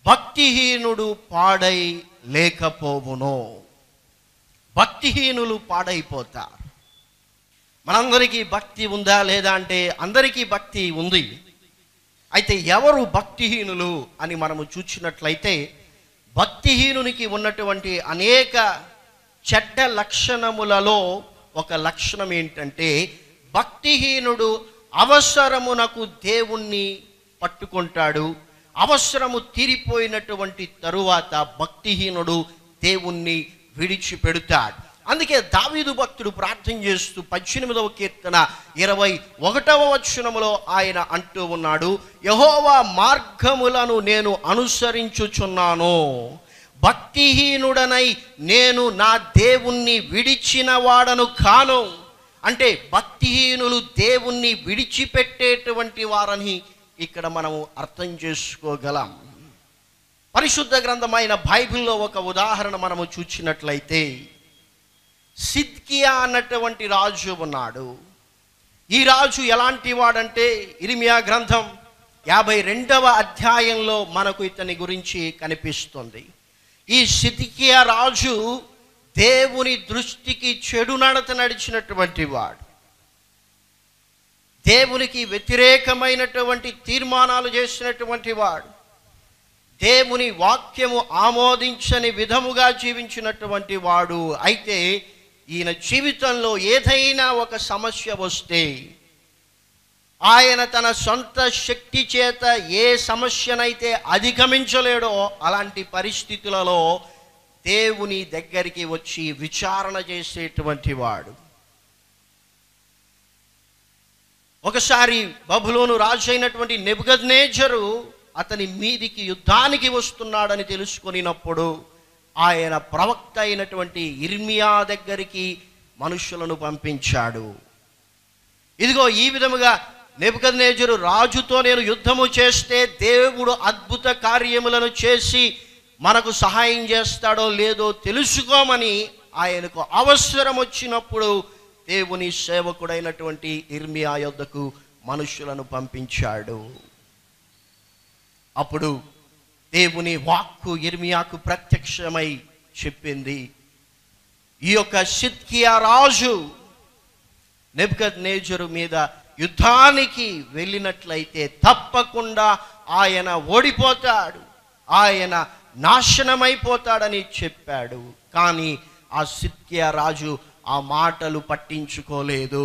భక్తిహీనుడు పాడై లేకపోవును భక్తిహీనులు పాడైపోతారు మనందరికీ భక్తి ఉందా లేదా అంటే అందరికీ భక్తి ఉంది అయితే ఎవరు భక్తిహీనులు అని మనము చూసినట్లయితే భక్తిహీనునికి ఉన్నటువంటి అనేక చెడ్డ లక్షణములలో ఒక లక్షణం ఏంటంటే భక్తిహీనుడు అవసరమునకు దేవుణ్ణి పట్టుకుంటాడు అవసరము తీరిపోయినటువంటి తరువాత భక్తిహీనుడు దేవుణ్ణి విడిచిపెడతాడు అందుకే దావీదు భక్తుడు ప్రార్థన చేస్తూ పద్దెనిమిదవ కీర్తన ఇరవై ఒకటవ వచనములో ఆయన అంటూ ఉన్నాడు యహోవా మార్గములను నేను అనుసరించుచున్నాను భక్తిహీనుడనై నేను నా దేవుణ్ణి విడిచిన వాడను కాను అంటే భక్తిహీనులు దేవుణ్ణి విడిచిపెట్టేటువంటి వారని ఇక్కడ మనము అర్థం చేసుకోగలం పరిశుద్ధ గ్రంథమైన బైబిల్లో ఒక ఉదాహరణ మనము చూచినట్లయితే సిద్కియా అన్నటువంటి రాజు ఉన్నాడు ఈ రాజు ఎలాంటి వాడంటే ఇరిమియా గ్రంథం యాభై రెండవ అధ్యాయంలో మనకు ఇతని గురించి కనిపిస్తుంది ఈ సిద్కియా రాజు దేవుని దృష్టికి చెడు నడత నడిచినటువంటి వాడు దేవునికి వ్యతిరేకమైనటువంటి తీర్మానాలు చేసినటువంటి వాడు దేవుని వాక్యము ఆమోదించని విధముగా జీవించినటువంటి వాడు అయితే ఈయన జీవితంలో ఏదైనా ఒక సమస్య వస్తే ఆయన తన సొంత శక్తి చేత ఏ సమస్యనైతే అధిగమించలేడో అలాంటి పరిస్థితులలో దేవుని దగ్గరికి వచ్చి విచారణ చేసేటువంటి వాడు ఒకసారి బబులోను రాజు అయినటువంటి నెబుగద్నేజరు అతని మీదికి యుద్ధానికి వస్తున్నాడని తెలుసుకొనినప్పుడు ఆయన ప్రవక్త అయినటువంటి ఇర్మియా దగ్గరికి మనుషులను పంపించాడు ఇదిగో ఈ విధముగా నెబుకద్నేజరు రాజుతో నేను యుద్ధము చేస్తే దేవుడు అద్భుత కార్యములను చేసి మనకు సహాయం చేస్తాడో లేదో తెలుసుకోమని ఆయనకు అవసరం వచ్చినప్పుడు దేవుని సేవకుడైనటువంటి ఇర్మియా యొద్దకు మనుషులను పంపించాడు అప్పుడు దేవుని వాక్కు ఇర్మియాకు ప్రత్యక్షమై చెప్పింది ఈ యొక్క సిద్కియా రాజు నెబ్కద్ నేజరు మీద యుద్ధానికి వెళ్ళినట్లయితే తప్పకుండా ఆయన ఓడిపోతాడు ఆయన నాశనమైపోతాడని చెప్పాడు కానీ ఆ సిద్కియా రాజు ఆ మాటలు పట్టించుకోలేదు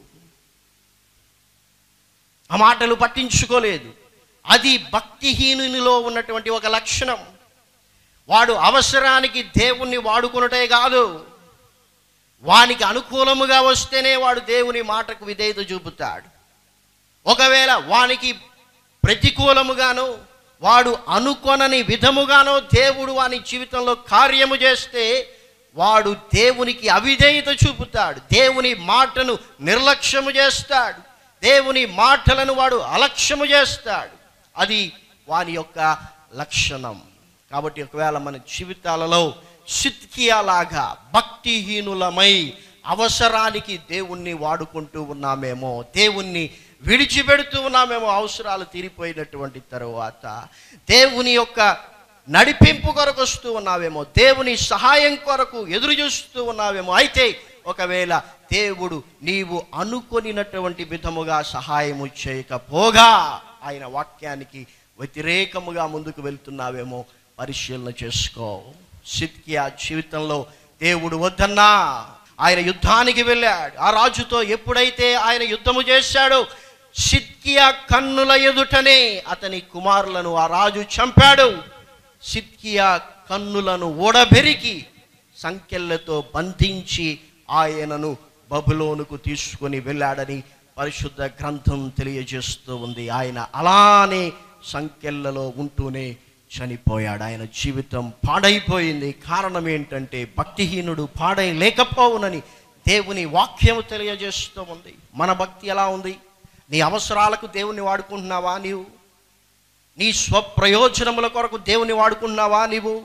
ఆ మాటలు పట్టించుకోలేదు అది భక్తిహీనునిలో ఉన్నటువంటి ఒక లక్షణం వాడు అవసరానికి దేవుణ్ణి వాడుకున్నటే కాదు వానికి అనుకూలముగా వస్తేనే వాడు దేవుని మాటకు విధేయత చూపుతాడు ఒకవేళ వానికి ప్రతికూలముగాను వాడు అనుకొనని విధముగానో దేవుడు వాని జీవితంలో కార్యము చేస్తే వాడు దేవునికి అవిధేయత చూపుతాడు దేవుని మాటను నిర్లక్ష్యము చేస్తాడు దేవుని మాటలను వాడు అలక్ష్యము చేస్తాడు అది వాని యొక్క లక్షణం కాబట్టి ఒకవేళ మన జీవితాలలో సిత్కియాలాగా భక్తిహీనులమై అవసరానికి దేవుణ్ణి వాడుకుంటూ ఉన్నామేమో దేవుణ్ణి విడిచిపెడుతూ ఉన్నామేమో అవసరాలు తీరిపోయినటువంటి తరువాత దేవుని యొక్క నడిపింపు కొరకు వస్తూ ఉన్నావేమో దేవుని సహాయం కొరకు ఎదురు చూస్తూ ఉన్నావేమో అయితే ఒకవేళ దేవుడు నీవు అనుకొనినటువంటి విధముగా సహాయము చేయకపోగా ఆయన వాక్యానికి వ్యతిరేకముగా ముందుకు వెళ్తున్నావేమో పరిశీలన చేసుకో సిద్కియా జీవితంలో దేవుడు వద్దన్నా ఆయన యుద్ధానికి వెళ్ళాడు ఆ రాజుతో ఎప్పుడైతే ఆయన యుద్ధము చేశాడో సిద్కియా కన్నుల ఎదుటనే అతని కుమారులను ఆ రాజు చంపాడు సిద్కియా కన్నులను ఓడబెరికి సంకెళ్ళతో బంధించి ఆయనను బబులోనుకు తీసుకొని వెళ్ళాడని పరిశుద్ధ గ్రంథం తెలియజేస్తూ ఉంది ఆయన అలానే సంకెళ్ళలో ఉంటూనే చనిపోయాడు ఆయన జీవితం పాడైపోయింది కారణం ఏంటంటే భక్తిహీనుడు పాడై లేకపోవునని దేవుని వాక్యం తెలియజేస్తూ ఉంది మన భక్తి ఎలా ఉంది నీ అవసరాలకు దేవుని వాడుకుంటున్నావా నీవు నీ స్వప్రయోజనముల కొరకు దేవుని వాడుకున్నావా నీవు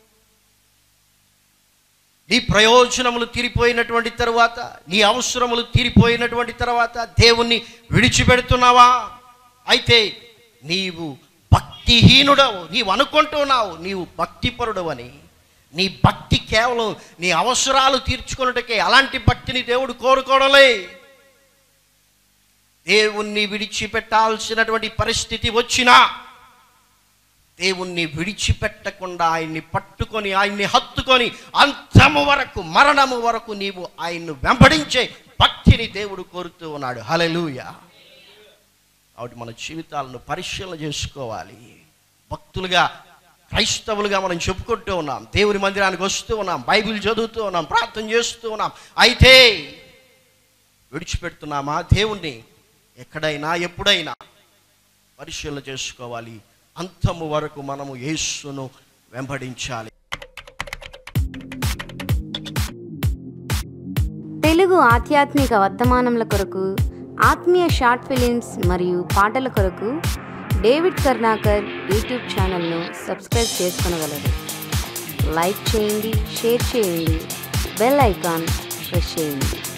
నీ ప్రయోజనములు తీరిపోయినటువంటి తర్వాత నీ అవసరములు తీరిపోయినటువంటి తర్వాత దేవుణ్ణి విడిచిపెడుతున్నావా అయితే నీవు భక్తి భక్తిహీనుడవు నీవు అనుకుంటున్నావు నీవు భక్తిపరుడు అని నీ భక్తి కేవలం నీ అవసరాలు తీర్చుకున్నట్టుకే అలాంటి భక్తిని దేవుడు కోరుకోవడలే దేవుణ్ణి విడిచిపెట్టాల్సినటువంటి పరిస్థితి వచ్చినా దేవుణ్ణి విడిచిపెట్టకుండా ఆయన్ని పట్టుకొని ఆయన్ని హత్తుకొని అంతము వరకు మరణము వరకు నీవు ఆయన్ను వెంబడించే భక్తిని దేవుడు కోరుతూ ఉన్నాడు హలెలూయ కాబట్టి మన జీవితాలను పరిశీలన చేసుకోవాలి భక్తులుగా క్రైస్తవులుగా మనం చెప్పుకుంటూ ఉన్నాం దేవుని మందిరానికి వస్తూ ఉన్నాం బైబిల్ చదువుతూ ఉన్నాం ప్రార్థన చేస్తూ ఉన్నాం అయితే విడిచిపెడుతున్నామా దేవుణ్ణి ఎక్కడైనా ఎప్పుడైనా పరిశీలన చేసుకోవాలి అంతము వరకు మనము యేసును వెంబడించాలి తెలుగు ఆధ్యాత్మిక వర్తమానముల కొరకు ఆత్మీయ షార్ట్ ఫిలిమ్స్ మరియు పాటల కొరకు డేవిడ్ కర్ణాకర్ యూట్యూబ్ ఛానల్ను సబ్స్క్రైబ్ చేసుకొనగలరు లైక్ చేయండి షేర్ చేయండి బెల్ ఐకాన్ ప్రెస్ చేయండి